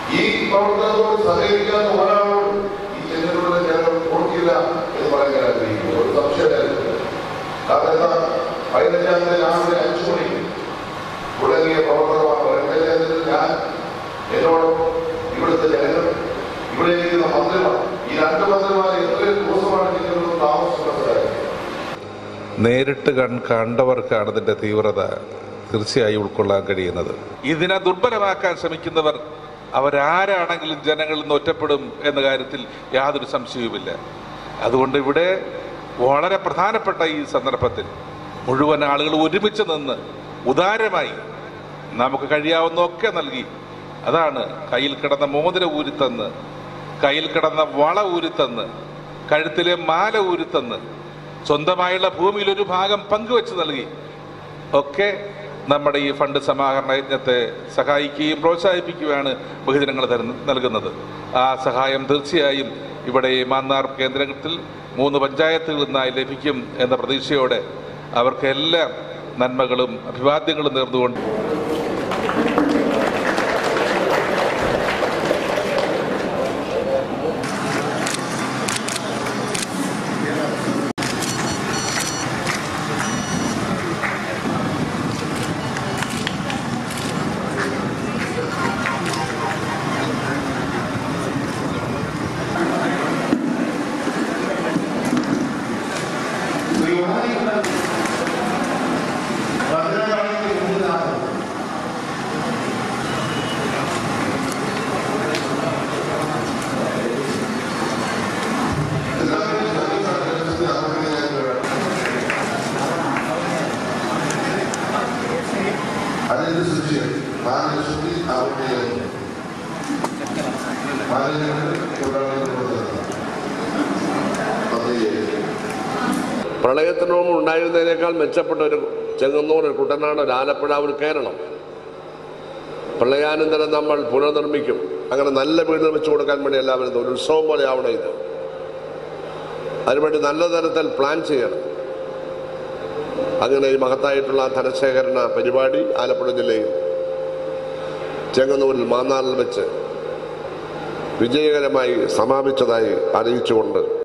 ഈ പ്രവർത്തനത്തോട് സഹകരിക്കാത്ത ഒരാളോട് ഈ ചെന്നൈയിലൂടെ ഞങ്ങൾ കൊടുക്കില്ല എന്ന് പറയാൻ ഞാൻ ആഗ്രഹിക്കുന്നു ഒരു സംശയമില്ല കാരണം എന്താ പതിനഞ്ചാം തീയതി രാവിലെ അഞ്ചു മണിക്ക് തുടങ്ങിയ പ്രവർത്തനമാണ് രണ്ടായിരത്തി ഞാൻ എന്നോടൊപ്പം ഇവിടുത്തെ ജനങ്ങൾ ഇവിടെ ഇരിക്കുന്ന മന്ത്രിമാർ ഈ രണ്ട് മന്ത്രിമാർ എത്രയും ദിവസമാണ് നിങ്ങൾ താമസം മനസ്സിലാക്കി നേരിട്ട് കൺ കണ്ടവർക്കാണ് ഇതിന്റെ തീവ്രത തീർച്ചയായും ഉൾക്കൊള്ളാൻ കഴിയുന്നത് ഇതിനെ ദുർബലമാക്കാൻ ശ്രമിക്കുന്നവർ അവരാരാണെങ്കിലും ജനങ്ങളിൽ നിന്ന് ഒറ്റപ്പെടും എന്ന കാര്യത്തിൽ യാതൊരു സംശയവുമില്ല അതുകൊണ്ട് ഇവിടെ വളരെ പ്രധാനപ്പെട്ട ഈ സന്ദർഭത്തിൽ മുഴുവൻ ആളുകൾ ഒരുമിച്ച് നിന്ന് ഉദാരമായി നമുക്ക് കഴിയാവുന്നതൊക്കെ നൽകി അതാണ് കയ്യിൽ കിടന്ന മോതിര ഊരിത്തന്ന് കയ്യിൽ കിടന്ന വള ഊരിത്തന്ന് കഴുത്തിലെ മാല ഊരിത്തന്ന് സ്വന്തമായുള്ള ഭൂമിയിൽ ഒരു ഭാഗം പങ്കുവെച്ച് നൽകി ഒക്കെ നമ്മുടെ ഈ ഫണ്ട് സമാഹരണ യജ്ഞത്തെ സഹായിക്കുകയും പ്രോത്സാഹിപ്പിക്കുകയാണ് ബഹുജനങ്ങൾ തരുന്ന നൽകുന്നത് ആ സഹായം തീർച്ചയായും ഇവിടെ ഈ മാന്നാർ കേന്ദ്രത്തിൽ മൂന്ന് പഞ്ചായത്തുകളിൽ നിന്നായി ലഭിക്കും എന്ന പ്രതീക്ഷയോടെ അവർക്കെല്ലാം നന്മകളും അഭിവാദ്യങ്ങളും നേർന്നുകൊണ്ട് അതിന്റെ സൃഷ്ടി നാല് ലക്ഷത്തി അറുപത്തി മാലിന്യങ്ങൾ തൊഴിലാളികൾ പദ്ധതിയായിരുന്നു പ്രളയത്തിന് മുമ്പ് ഉണ്ടായിരുന്നതിനേക്കാൾ മെച്ചപ്പെട്ട ഒരു ചെങ്ങന്നൂർ ഒരു കുട്ടനാട് ഒരു ആലപ്പുഴ ഒരു കേരളം പ്രളയാനന്തരം നമ്മൾ പുനർനിർമ്മിക്കും അങ്ങനെ നല്ല വീട് നിർമ്മിച്ചു കൊടുക്കാൻ വേണ്ടി എല്ലാവരും ഒരു ഉത്സവം പോലെ ആവണം ഇത് അതിനുവേണ്ടി നല്ല തരത്തിൽ പ്ലാൻ ചെയ്യണം അങ്ങനെ ഈ മഹത്തായിട്ടുള്ള ധനശേഖരണ പരിപാടി ആലപ്പുഴ ജില്ലയിൽ ചെങ്ങന്നൂരിൽ മാന്നാറിൽ വെച്ച് വിജയകരമായി സമാപിച്ചതായി അറിയിച്ചുകൊണ്ട്